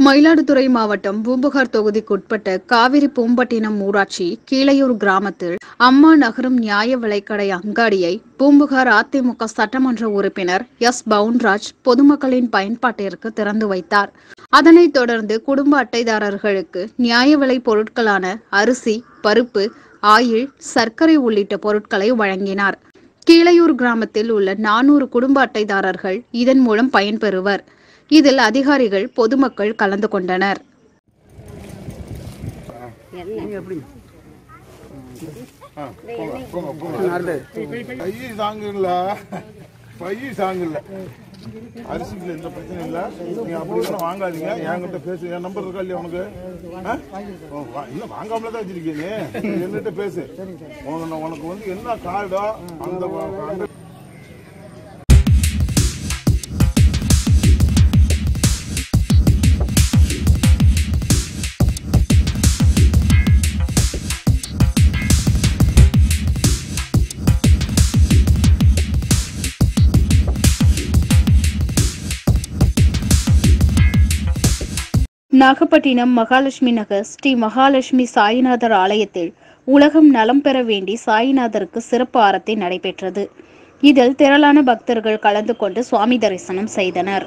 மயிலாடுதுறை மாவட்டம் பூம்புகார் தொகுதிக்குட்பட்ட காவிரி பூம்பட்டினம் ஊராட்சி கீழையூர் கிராமத்தில் அம்மா நகரம் நியாய விலைக்கடை அங்காடியை பூம்புகார் அதிமுக சட்டமன்ற உறுப்பினர் எஸ் பவுன்ராஜ் பொதுமக்களின் பயன்பாட்டிற்கு திறந்து வைத்தார் அதனைத் தொடர்ந்து குடும்ப அட்டைதாரர்களுக்கு நியாய விலை பொருட்களான அரிசி பருப்பு ஆயில் சர்க்கரை உள்ளிட்ட பொருட்களை வழங்கினார் கீழையூர் கிராமத்தில் உள்ள நானூறு குடும்ப அட்டைதாரர்கள் இதன் மூலம் பயன்பெறுவர் இதில் அதிகாரிகள் பொதுமக்கள் கலந்து கொண்டனர் பைய தாங்கல பைய தாங்கல அரிசிக்குள்ள எந்த பிரச்சனையும் இல்ல நீங்க அப்படி ஒண்ணும் வாங்காதீங்க என்கிட்ட பேசு என் நம்பர் இருக்கா இல்லையா உனக்கு ஆ? ஓ, வா- இல்ல வாங்காமல தான் வச்சிருக்கீங்க நீ என்னகிட்ட பேசு உனக்கு உனக்கு வந்து என்ன கார்டோ அந்த அந்த நாகப்பட்டினம் மகாலட்சுமி நகர் ஸ்ரீ மகாலட்சுமி சாயிநாதர் ஆலயத்தில் உலகம் நலம் பெற வேண்டி சாயிநாதருக்கு சிறப்பு ஆரத்தி நடைபெற்றது இதில் திரளான பக்தர்கள் கலந்து கொண்டு சுவாமி தரிசனம் செய்தனர்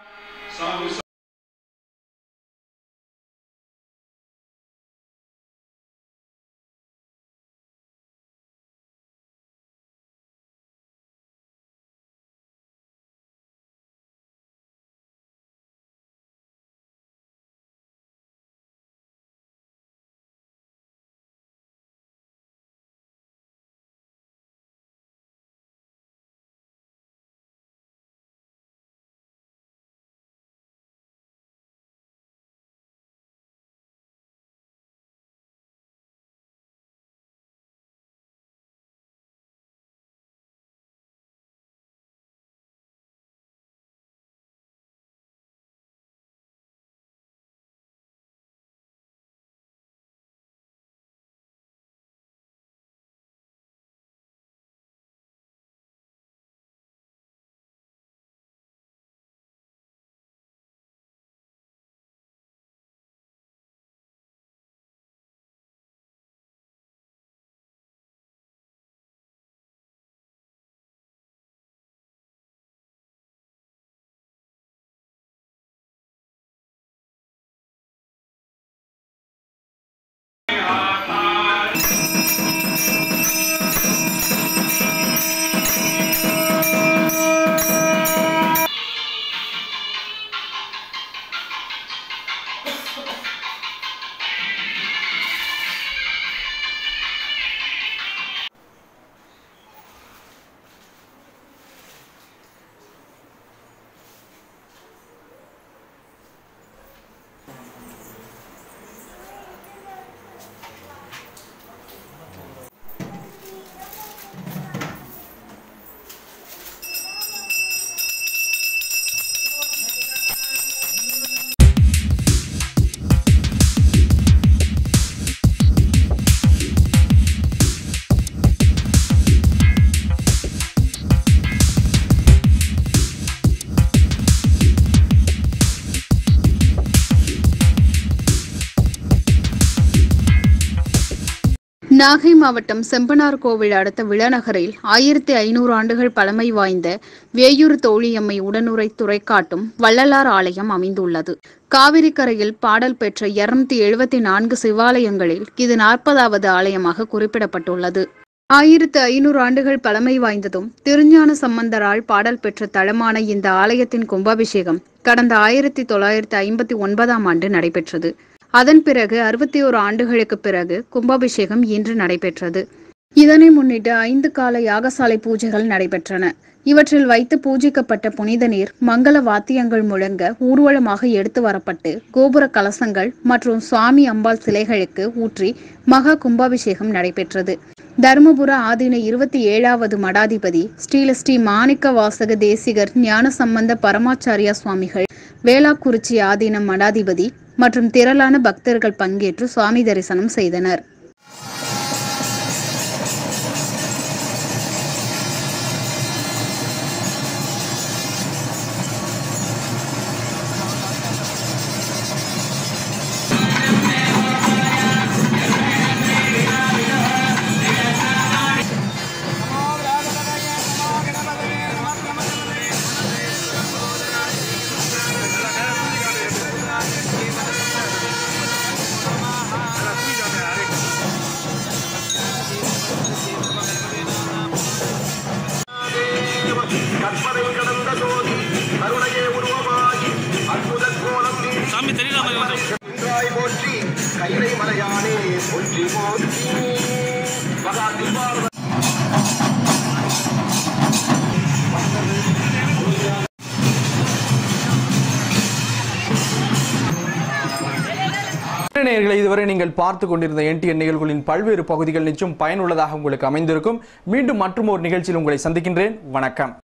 நாகை மாவட்டம் செம்பனார் கோவில் அடுத்த விளநகரில் ஆயிரத்தி ஐநூறு ஆண்டுகள் பழமை வாய்ந்த வேயூர் தோழியம்மை உடனுரை துறை காட்டும் வள்ளலார் ஆலயம் அமைந்துள்ளது காவிரி கரையில் பாடல் பெற்ற இருநூத்தி எழுபத்தி நான்கு சிவாலயங்களில் இது நாற்பதாவது ஆலயமாக குறிப்பிடப்பட்டுள்ளது ஆயிரத்து ஐநூறு ஆண்டுகள் பழமை வாய்ந்ததும் திருஞான சம்பந்தரால் பாடல் பெற்ற தலமான இந்த ஆலயத்தின் கும்பாபிஷேகம் கடந்த ஆயிரத்தி தொள்ளாயிரத்தி ஐம்பத்தி ஒன்பதாம் ஆண்டு நடைபெற்றது அதன் பிறகு அறுபத்தி ஓரு ஆண்டுகளுக்கு பிறகு கும்பாபிஷேகம் இன்று நடைபெற்றது இதனை முன்னிட்டு ஐந்து கால யாகசாலை பூஜைகள் நடைபெற்றன இவற்றில் வைத்து பூஜிக்கப்பட்ட புனித நீர் மங்கள வாத்தியங்கள் முழங்க ஊர்வலமாக எடுத்து வரப்பட்டு கோபுர கலசங்கள் மற்றும் சுவாமி அம்பாள் சிலைகளுக்கு ஊற்றி மகா கும்பாபிஷேகம் நடைபெற்றது தருமபுர ஆதீன இருபத்தி ஏழாவது மடாதிபதி ஸ்ரீலஸ்ரீ மாணிக்க வாசக தேசிகர் ஞானசம்பந்த பரமாச்சாரியா சுவாமிகள் வேளாக்குறிச்சி ஆதீன மடாதிபதி மற்றும் திரளான பக்தர்கள் பங்கேற்று சுவாமி தரிசனம் செய்தனர் கைலை மலையானே போற்றி போற்றி மகா தீபாவளி நேயர்களை இதுவரை நீங்கள் பார்த்து கொண்டிருந்த என்டிஎன் நிகழ்வுகளின் பல்வேறு பகுதிகள் நிச்சயம் பயனுள்ளதாக உங்களுக்கு அமைந்திருக்கும் மீண்டும் மற்றும் ஒரு நிகழ்ச்சியில் உங்களை சந்திக்கின்றேன் வணக்கம்